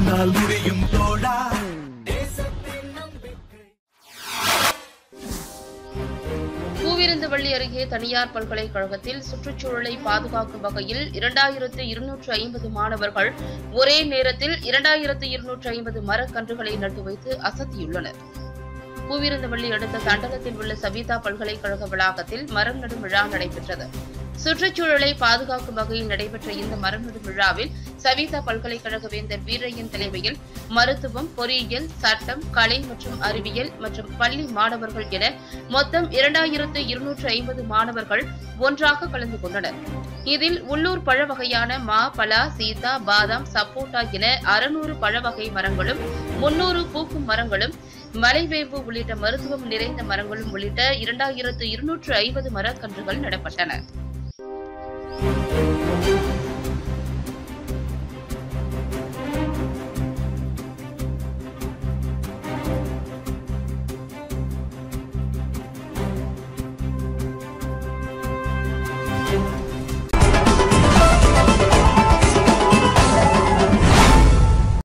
உன்னால் முடியும் தோழா பூவிருந்தவள்ளி அருகே தனியார் பல்கலைக்கழகத்தில் சுற்றுச்சூழலை பாதுகாக்கும் வகையில் இரண்டாயிரத்து இருநூற்று ஐம்பது மாணவர்கள் ஒரே நேரத்தில் இரண்டாயிரத்து இருநூற்று ஐம்பது மரக்கன்றுகளை நட்டு வைத்து அசத்தியுள்ளனர் பூவிருந்தவள்ளி அடுத்த தண்டலத்தில் உள்ள சவிதா பல்கலைக்கழக வளாகத்தில் மரம் நடும் விழா நடைபெற்றது சுற்றுச்சூழலை பாதுகாக்கும் வகையில் நடைபெற்ற இந்த மரம் நடும் விழாவில் சவிதா பல்கலைக்கழக வேந்தர் வீரையன் தலைமையில் மருத்துவம் பொறியியல் சட்டம் கலை மற்றும் அறிவியல் மற்றும் பள்ளி மாணவர்கள் என மொத்தம் இரண்டாயிரத்து இருநூற்று ஐம்பது மாணவர்கள் ஒன்றாக கலந்து கொண்டனர் இதில் உள்ளூர் பழ வகையான மா பலா சீதா பாதாம் சப்போட்டா என அறுநூறு பழ வகை மரங்களும் முன்னூறு பூக்கும் மரங்களும் மலைவேம்பு உள்ளிட்ட மருத்துவம் நிறைந்த மரங்களும் உள்ளிட்ட இரண்டாயிரத்து இருநூற்று ஐம்பது மரக்கன்றுகள் நடப்பட்டன